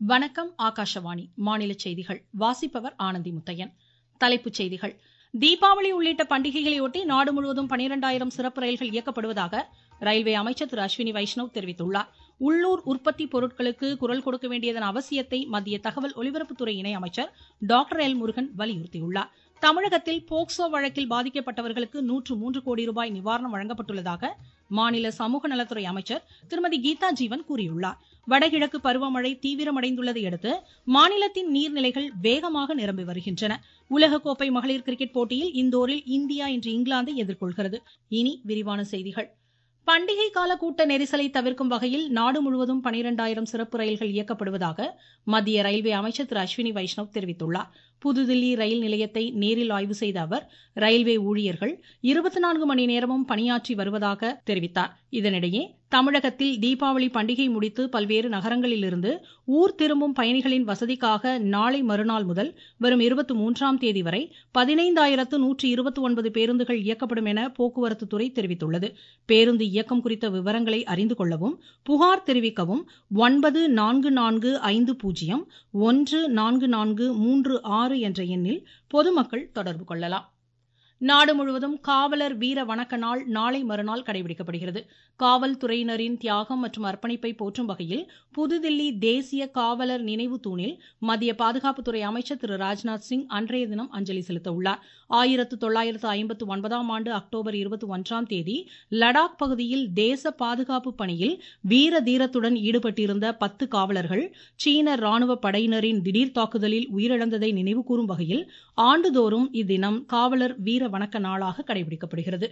வணக்கம் ஆகாஷவாணி மாநில செய்திகள் வாசிப்பவர் ஆனந்தி முத்தையன் தலைப்புச் செய்திகள் தீபாவளி உள்ளிட்ட பண்டிகைகளையொட்டி நாடு முழுவதும் பனிரெண்டாயிரம் சிறப்பு ரயில்கள் இயக்கப்படுவதாக ரயில்வே அமைச்சர் திரு அஸ்வினி வைஷ்ணவ் தெரிவித்துள்ளார் உள்ளூர் உற்பத்தி பொருட்களுக்கு குரல் கொடுக்க வேண்டியதன் அவசியத்தை மத்திய தகவல் ஒலிபரப்புத்துறை இணை அமைச்சர் டாக்டர் எல் முருகன் வலியுறுத்தியுள்ளார் தமிழகத்தில் போக்சோ வழக்கில் பாதிக்கப்பட்டவர்களுக்கு நூற்று மூன்று கோடி ரூபாய் நிவாரணம் வழங்கப்பட்டுள்ளதாக மாநில சமூக நலத்துறை அமைச்சர் திருமதி கீதா ஜீவன் கூறியுள்ளார் வடகிழக்கு பருவமழை தீவிரமடைந்துள்ளதை அடுத்து மாநிலத்தின் நீர்நிலைகள் வேகமாக நிரம்பி வருகின்றன உலகக்கோப்பை மகளிர் கிரிக்கெட் போட்டியில் இந்தோரில் இந்தியா இன்று இங்கிலாந்தை எதிர்கொள்கிறது இனி விரிவான செய்திகள் பண்டிகை கால கூட்ட நெரிசலை தவிர்க்கும் வகையில் நாடு முழுவதும் பனிரெண்டாயிரம் சிறப்பு ரயில்கள் இயக்கப்படுவதாக மத்திய ரயில்வே அமைச்சர் திரு அஸ்வினி வைஷ்ணவ் தெரிவித்துள்ளார் புதுதில்லி ரயில் நிலையத்தை நேரில் ஆய்வு செய்த அவர் ரயில்வே ஊழியர்கள் இருபத்தி நான்கு மணி நேரமும் பணியாற்றி வருவதாக தெரிவித்தார் இதனிடையே தமிழகத்தில் தீபாவளி பண்டிகை முடித்து பல்வேறு நகரங்களிலிருந்து ஊர் திரும்பும் பயணிகளின் வசதிக்காக நாளை மறுநாள் முதல் வரும் இருபத்தி மூன்றாம் தேதி வரை பதினைந்தாயிரத்து நூற்று இருபத்தி ஒன்பது பேருந்துகள் இயக்கப்படும் என போக்குவரத்து துறை தெரிவித்துள்ளது பேருந்து இயக்கம் குறித்த விவரங்களை அறிந்து கொள்ளவும் புகார் தெரிவிக்கவும் ஒன்பது நான்கு நான்கு ஐந்து பூஜ்ஜியம் ஒன்று நான்கு நான்கு மூன்று ஆறு என்ற எண்ணில் பொதுமக்கள் தொடர்பு கொள்ளலாம் நாடு முழுவதும் காவலர் வீர வணக்க நாள் நாளை மறுநாள் கடைபிடிக்கப்படுகிறது காவல்துறையினரின் தியாகம் மற்றும் அர்ப்பணிப்பை போற்றும் வகையில் புதுதில்லி தேசிய காவலர் நினைவு தூணில் மத்திய பாதுகாப்புத்துறை அமைச்சர் திரு ராஜ்நாத் சிங் அன்றைய தினம் அஞ்சலி செலுத்த உள்ளார் ஆயிரத்து தொள்ளாயிரத்து ஐம்பத்து ஒன்பதாம் ஆண்டு அக்டோபர் இருபத்தி ஒன்றாம் தேதி லடாக் பகுதியில் தேச பாதுகாப்பு பணியில் வீர தீரத்துடன் ஈடுபட்டிருந்த பத்து காவலர்கள் சீன ராணுவ படையினரின் திடீர் தாக்குதலில் உயிரிழந்ததை நினைவுகூரும் வகையில் ஆண்டுதோறும் இத்தினம் காவலர் வீர வணக்க நாளாக கடைபிடிக்கப்படுகிறது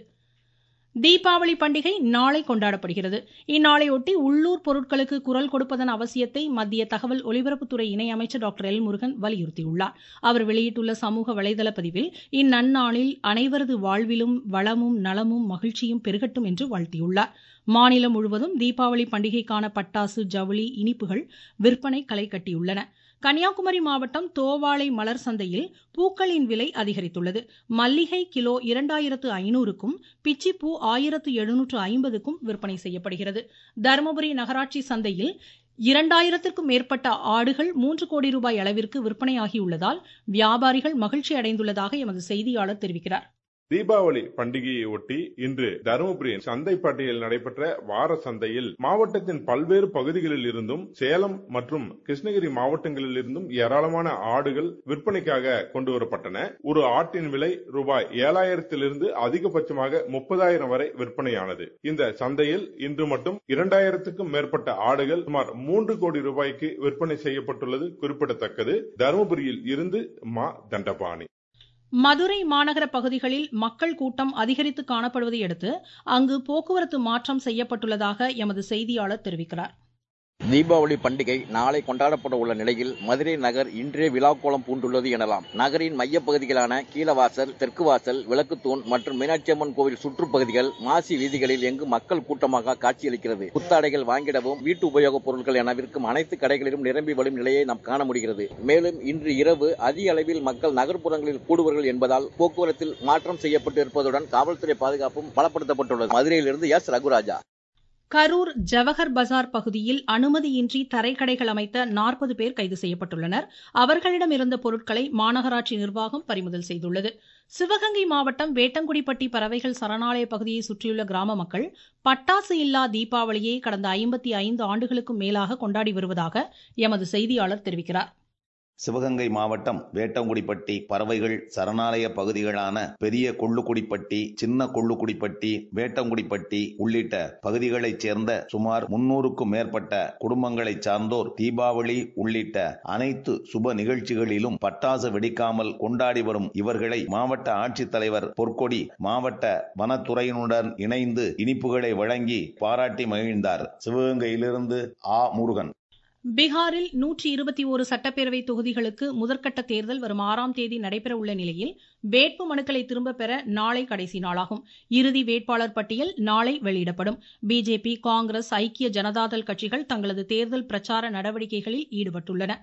தீபாவளி பண்டிகை நாளை கொண்டாடப்படுகிறது இந்நாளையொட்டி உள்ளூர் பொருட்களுக்கு குரல் கொடுப்பதன் அவசியத்தை மத்திய தகவல் ஒலிபரப்புத்துறை இணை அமைச்சர் டாக்டர் எல் முருகன் வலியுறுத்தியுள்ளார் அவர் வெளியிட்டுள்ள சமூக வலைதள பதிவில் இந்நன்னாளில் அனைவரது வாழ்விலும் வளமும் நலமும் மகிழ்ச்சியும் பெருகட்டும் என்று வாழ்த்தியுள்ளார் மாநிலம் முழுவதும் தீபாவளி பண்டிகைக்கான பட்டாசு ஜவுளி இனிப்புகள் விற்பனை களை கட்டியுள்ளன கன்னியாகுமரி மாவட்டம் தோவாளை மலர் சந்தையில் பூக்களின் விலை அதிகரித்துள்ளது மல்லிகை கிலோ இரண்டாயிரத்து ஐநூறுக்கும் பிச்சிப்பூ ஆயிரத்து எழுநூற்று ஐம்பதுக்கும் விற்பனை செய்யப்படுகிறது தருமபுரி நகராட்சி சந்தையில் இரண்டாயிரத்திற்கும் மேற்பட்ட ஆடுகள் மூன்று கோடி ரூபாய் அளவிற்கு விற்பனையாகியுள்ளதால் வியாபாரிகள் மகிழ்ச்சி அடைந்துள்ளதாக எமது செய்தியாளர் தெரிவிக்கிறார் தீபாவளி பண்டிகையை ஒட்டி இன்று தருமபுரி சந்தைப்பட்டியில் நடைபெற்ற வார சந்தையில் மாவட்டத்தின் பல்வேறு பகுதிகளில் இருந்தும் சேலம் மற்றும் கிருஷ்ணகிரி மாவட்டங்களில் இருந்தும் ஏராளமான ஆடுகள் விற்பனைக்காக கொண்டு வரப்பட்டன ஒரு ஆட்டின் விலை ரூபாய் ஏழாயிரத்திலிருந்து அதிகபட்சமாக முப்பதாயிரம் வரை விற்பனையானது இந்த சந்தையில் இன்று மட்டும் இரண்டாயிரத்துக்கும் மேற்பட்ட ஆடுகள் சுமார் மூன்று கோடி ரூபாய்க்கு விற்பனை செய்யப்பட்டுள்ளது குறிப்பிடத்தக்கது தருமபுரியில் இருந்து மா தண்டபாணி மதுரை மாநகர பகுதிகளில் மக்கள் கூட்டம் அதிகரித்து காணப்படுவதை அடுத்து அங்கு போக்குவரத்து மாற்றம் செய்யப்பட்டுள்ளதாக எமது செய்தியாளர் தெரிவிக்கிறார் தீபாவளி பண்டிகை நாளை கொண்டாடப்பட உள்ள நிலையில் மதுரை நகர் இன்றே விழாக்கோலம் பூண்டுள்ளது எனலாம் நகரின் மையப்பகுதிகளான கீழவாசல் தெற்கு வாசல் விளக்குத்தூண் மற்றும் மீனாட்சி அம்மன் கோவில் சுற்றுப்பகுதிகள் மாசி வீதிகளில் எங்கு மக்கள் கூட்டமாக காட்சியளிக்கிறது புத்தாடைகள் வாங்கிடவும் வீட்டு உபயோகப் பொருட்கள் என விற்கும் அனைத்து கடைகளிலும் நிரம்பி வரும் நிலையை நாம் காண முடிகிறது மேலும் இன்று இரவு அதிக அளவில் மக்கள் நகர்ப்புறங்களில் கூடுவார்கள் என்பதால் போக்குவரத்தில் மாற்றம் செய்யப்பட்டு இருப்பதுடன் காவல்துறை பாதுகாப்பும் பலப்படுத்தப்பட்டுள்ளது மதுரையிலிருந்து எஸ் ரகுராஜா கரூர் ஜவஹர் பஜார் பகுதியில் அனுமதியின்றி தரைக்கடைகள் அமைத்த நாற்பது பேர் கைது செய்யப்பட்டுள்ளனர் அவர்களிடம் இருந்த பொருட்களை மாநகராட்சி நிர்வாகம் பறிமுதல் செய்துள்ளது சிவகங்கை மாவட்டம் வேட்டங்குடிப்பட்டி பறவைகள் சரணாலய பகுதியை சுற்றியுள்ள கிராம மக்கள் பட்டாசு இல்லா தீபாவளியை கடந்த ஐம்பத்தி ஐந்து ஆண்டுகளுக்கும் மேலாக கொண்டாடி வருவதாக எமது செய்தியாளர் தெரிவிக்கிறார் சிவகங்கை மாவட்டம் வேட்டங்குடிப்பட்டி பறவைகள் சரணாலய பகுதிகளான பெரிய கொள்ளுக்குடிப்பட்டி சின்ன கொள்ளுக்குடிப்பட்டி வேட்டங்குடிப்பட்டி உள்ளிட்ட பகுதிகளைச் சேர்ந்த சுமார் முன்னூறுக்கும் மேற்பட்ட குடும்பங்களைச் சார்ந்தோர் தீபாவளி உள்ளிட்ட அனைத்து சுப நிகழ்ச்சிகளிலும் பட்டாசு வெடிக்காமல் கொண்டாடி வரும் இவர்களை மாவட்ட ஆட்சித்தலைவர் பொற்கொடி மாவட்ட வனத்துறையினுடன் இணைந்து இனிப்புகளை வழங்கி பாராட்டி மகிழ்ந்தார் சிவகங்கையிலிருந்து ஆ முருகன் பீகாரில் நூற்றி இருபத்தி ஒரு சட்டப்பேரவை தொகுதிகளுக்கு முதற்கட்ட தேர்தல் வரும் ஆறாம் தேதி நடைபெற உள்ள நிலையில் வேட்பு மனுக்களை திரும்பப் பெற நாளை கடைசி நாளாகும் இறுதி வேட்பாளர் பட்டியல் நாளை வெளியிடப்படும் பிஜேபி காங்கிரஸ் ஐக்கிய ஜனதாதள் கட்சிகள் தங்களது தேர்தல் பிரச்சார நடவடிக்கைகளில் ஈடுபட்டுள்ளன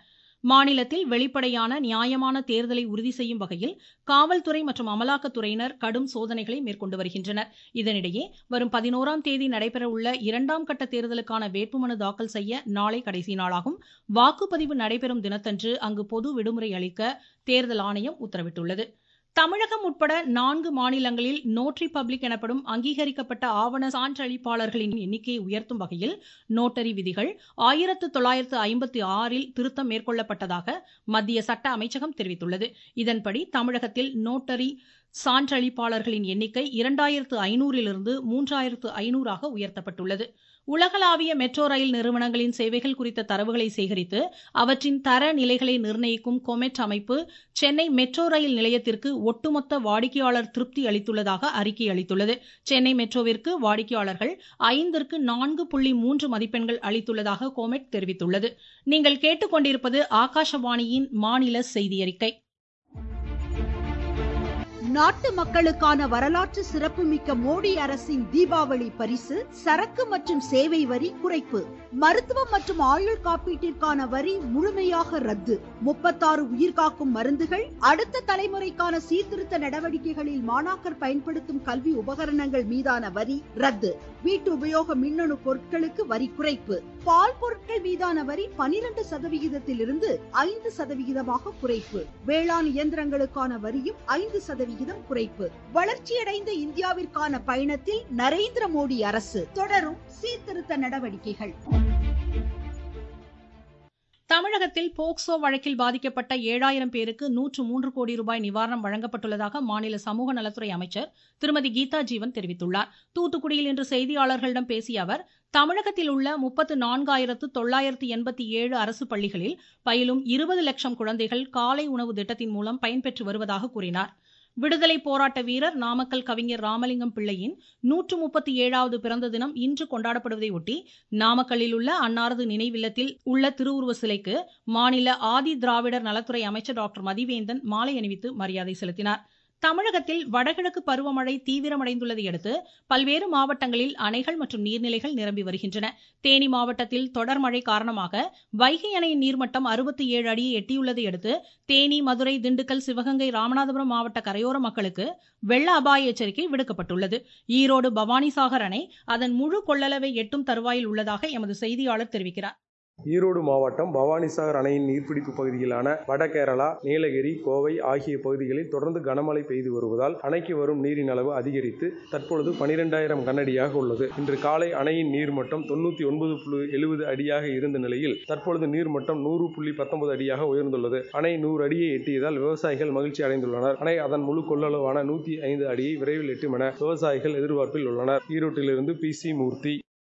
மாநிலத்தில் வெளிப்படையான நியாயமான தேர்தலை உறுதி செய்யும் வகையில் காவல்துறை மற்றும் அமலாக்கத்துறையினர் கடும் சோதனைகளை மேற்கொண்டு வருகின்றனர் இதனிடையே வரும் பதினோராம் தேதி நடைபெறவுள்ள இரண்டாம் கட்ட தேர்தலுக்கான வேட்புமனு தாக்கல் செய்ய நாளை கடைசி நாளாகும் வாக்குப்பதிவு நடைபெறும் தினத்தன்று அங்கு பொது விடுமுறை அளிக்க தேர்தல் ஆணையம் உத்தரவிட்டுள்ளது தமிழகம் உட்பட நான்கு மாநிலங்களில் நோட்ரி பப்ளிக் எனப்படும் அங்கீகரிக்கப்பட்ட ஆவண சான்றளிப்பாளர்களின் எண்ணிக்கையை உயர்த்தும் வகையில் நோட்டரி விதிகள் ஆயிரத்து தொள்ளாயிரத்து ஐம்பத்தி ஆறில் திருத்தம் மேற்கொள்ளப்பட்டதாக மத்திய சட்ட அமைச்சகம் தெரிவித்துள்ளது இதன்படி தமிழகத்தில் நோட்டரி சான்றளிப்பாளர்களின் எண்ணிக்கை இரண்டாயிரத்து ஐநூறிலிருந்து மூன்றாயிரத்து ஐநூறாக உயர்த்தப்பட்டுள்ளது உலகளாவிய மெட்ரோ ரயில் நிறுவனங்களின் சேவைகள் குறித்த தரவுகளை சேகரித்து அவற்றின் தர நிலைகளை நிர்ணயிக்கும் கொமெட் அமைப்பு சென்னை மெட்ரோ ரயில் நிலையத்திற்கு ஒட்டுமொத்த வாடிக்கையாளர் திருப்தி அளித்துள்ளதாக அறிக்கை அளித்துள்ளது சென்னை மெட்ரோவிற்கு வாடிக்கையாளர்கள் ஐந்திற்கு நான்கு புள்ளி மூன்று மதிப்பெண்கள் அளித்துள்ளதாக கொமெட் தெரிவித்துள்ளது நீங்கள் கேட்டுக்கொண்டிருப்பது ஆகாஷவாணியின் மாநில செய்தி அறிக்கை நாட்டு மக்களுக்கான வரலாற்று சிறப்புமிக்க மோடி அரசின் தீபாவளி பரிசு சரக்கு மற்றும் சேவை வரி குறைப்பு மருத்துவம் மற்றும் ஆயுள் காப்பீட்டிற்கான வரி முழுமையாக ரத்து முப்பத்தாறு உயிர்காக்கும் மருந்துகள் அடுத்த தலைமுறைக்கான சீர்திருத்த நடவடிக்கைகளில் மாணாக்கர் பயன்படுத்தும் கல்வி உபகரணங்கள் மீதான வரி ரத்து வீட்டு உபயோக மின்னணு பொருட்களுக்கு வரி குறைப்பு பால் பொருட்கள் மீதான வரி பனிரெண்டு சதவிகிதத்திலிருந்து ஐந்து சதவிகிதமாக குறைப்பு வேளாண் இயந்திரங்களுக்கான வரியும் ஐந்து சதவிகிதம் குறைப்பு வளர்ச்சியடைந்த இந்தியாவிற்கான பயணத்தில் நரேந்திர மோடி அரசு தொடரும் சீர்திருத்த நடவடிக்கைகள் தமிழகத்தில் போக்சோ வழக்கில் பாதிக்கப்பட்ட ஏழாயிரம் பேருக்கு நூற்று மூன்று கோடி ரூபாய் நிவாரணம் வழங்கப்பட்டுள்ளதாக மாநில சமூக நலத்துறை அமைச்சர் திருமதி கீதா ஜீவன் தெரிவித்துள்ளார் தூத்துக்குடியில் இன்று செய்தியாளர்களிடம் பேசிய அவர் தமிழகத்தில் உள்ள முப்பத்து நான்காயிரத்து தொள்ளாயிரத்து எண்பத்தி ஏழு அரசு பள்ளிகளில் பயிலும் இருபது லட்சம் குழந்தைகள் காலை உணவு திட்டத்தின் மூலம் பயன்பெற்று வருவதாக கூறினார் விடுதலை போராட்ட வீரர் நாமக்கல் கவிஞர் ராமலிங்கம் பிள்ளையின் நூற்று முப்பத்தி ஏழாவது பிறந்த தினம் இன்று கொண்டாடப்படுவதை ஒட்டி நாமக்கல்லில் உள்ள அன்னாரது நினைவில்லத்தில் உள்ள திருவுருவ சிலைக்கு மாநில ஆதி திராவிடர் நலத்துறை அமைச்சர் டாக்டர் மதிவேந்தன் மாலை அணிவித்து மரியாதை செலுத்தினார் தமிழகத்தில் வடகிழக்கு பருவமழை தீவிரமடைந்துள்ளதை அடுத்து பல்வேறு மாவட்டங்களில் அணைகள் மற்றும் நீர்நிலைகள் நிரம்பி வருகின்றன தேனி மாவட்டத்தில் தொடர் மழை காரணமாக வைகை அணையின் நீர்மட்டம் அறுபத்தி ஏழு அடியை எட்டியுள்ளதை அடுத்து தேனி மதுரை திண்டுக்கல் சிவகங்கை ராமநாதபுரம் மாவட்ட கரையோர மக்களுக்கு வெள்ள அபாய எச்சரிக்கை விடுக்கப்பட்டுள்ளது ஈரோடு பவானிசாகர் அணை அதன் முழு கொள்ளளவை எட்டும் தருவாயில் உள்ளதாக எமது செய்தியாளர் தெரிவிக்கிறார் ஈரோடு மாவட்டம் பவானிசாகர் அணையின் நீர்பிடிப்பு பகுதிகளான வட கேரளா நீலகிரி கோவை ஆகிய பகுதிகளில் தொடர்ந்து கனமழை பெய்து வருவதால் அணைக்கு வரும் நீரின் அளவு அதிகரித்து தற்பொழுது பனிரெண்டாயிரம் கனஅடியாக உள்ளது இன்று காலை அணையின் நீர்மட்டம் தொண்ணூத்தி ஒன்பது புள்ளி எழுபது அடியாக இருந்த நிலையில் தற்பொழுது நீர்மட்டம் நூறு புள்ளி பத்தொன்பது அடியாக உயர்ந்துள்ளது அணை நூறு அடியை எட்டியதால் விவசாயிகள் மகிழ்ச்சி அடைந்துள்ளனர் அணை அதன் முழு கொள்ளளவான நூத்தி ஐந்து அடியை விரைவில் எட்டும் என விவசாயிகள் எதிர்பார்ப்பில் உள்ளனர் ஈரோட்டிலிருந்து பி சி மூர்த்தி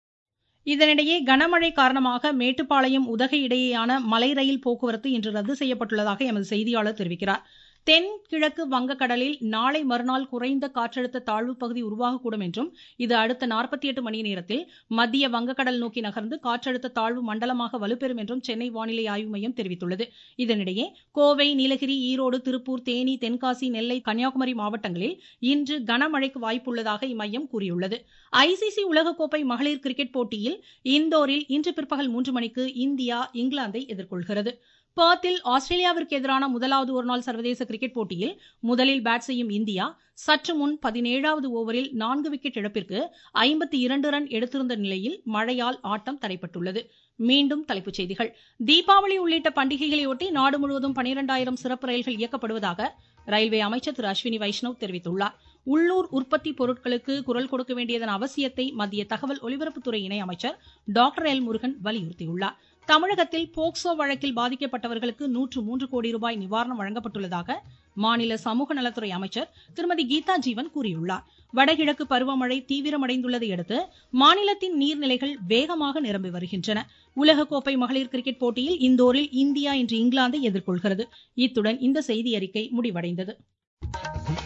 இதனிடையே கனமழை காரணமாக மேட்டுப்பாளையம் உதகை இடையேயான மலை ரயில் போக்குவரத்து இன்று ரத்து செய்யப்பட்டுள்ளதாக எமது செய்தியாளர் தெரிவிக்கிறார் தென் கிழக்கு வங்கக்கடலில் நாளை மறுநாள் குறைந்த காற்றழுத்த தாழ்வு பகுதி உருவாகக்கூடும் என்றும் இது அடுத்த நாற்பத்தி எட்டு மணி நேரத்தில் மத்திய வங்கக்கடல் நோக்கி நகர்ந்து காற்றழுத்த தாழ்வு மண்டலமாக வலுப்பெறும் என்றும் சென்னை வானிலை ஆய்வு மையம் தெரிவித்துள்ளது இதனிடையே கோவை நீலகிரி ஈரோடு திருப்பூர் தேனி தென்காசி நெல்லை கன்னியாகுமரி மாவட்டங்களில் இன்று கனமழைக்கு வாய்ப்புள்ளதாக இம்மையம் கூறியுள்ளது ஐசிசி உலகக்கோப்பை மகளிர் கிரிக்கெட் போட்டியில் இந்தோரில் இன்று பிற்பகல் மூன்று மணிக்கு இந்தியா இங்கிலாந்தை எதிர்கொள்கிறது பர்த்தில் ஆஸ்திரேலியாவிற்கு எதிரான முதலாவது ஒருநாள் சர்வதேச கிரிக்கெட் போட்டியில் முதலில் பேட் செய்யும் இந்தியா சற்று முன் பதினேழாவது ஓவரில் நான்கு விக்கெட் இழப்பிற்கு ஐம்பத்தி இரண்டு ரன் எடுத்திருந்த நிலையில் மழையால் ஆட்டம் தடைப்பட்டுள்ளது மீண்டும் தலைப்புச் செய்திகள் தீபாவளி உள்ளிட்ட பண்டிகைகளையொட்டி நாடு முழுவதும் பனிரெண்டாயிரம் சிறப்பு ரயில்கள் இயக்கப்படுவதாக ரயில்வே அமைச்சர் திரு அஸ்வினி வைஷ்ணவ் தெரிவித்துள்ளார் உள்ளூர் உற்பத்தி பொருட்களுக்கு குரல் கொடுக்க வேண்டியதன் அவசியத்தை மத்திய தகவல் ஒலிபரப்புத்துறை இணை அமைச்சர் டாக்டர் எல் முருகன் வலியுறுத்தியுள்ளார் தமிழகத்தில் போக்சோ வழக்கில் பாதிக்கப்பட்டவர்களுக்கு நூற்று மூன்று கோடி ரூபாய் நிவாரணம் வழங்கப்பட்டுள்ளதாக மாநில சமூக நலத்துறை அமைச்சர் திருமதி கீதா ஜீவன் கூறியுள்ளார் வடகிழக்கு பருவமழை தீவிரமடைந்துள்ளதை அடுத்து மாநிலத்தின் நீர்நிலைகள் வேகமாக நிரம்பி வருகின்றன உலகக்கோப்பை மகளிர் கிரிக்கெட் போட்டியில் இந்தோரில் இந்தியா இன்று இங்கிலாந்தை எதிர்கொள்கிறது இத்துடன் இந்த செய்தி அறிக்கை முடிவடைந்தது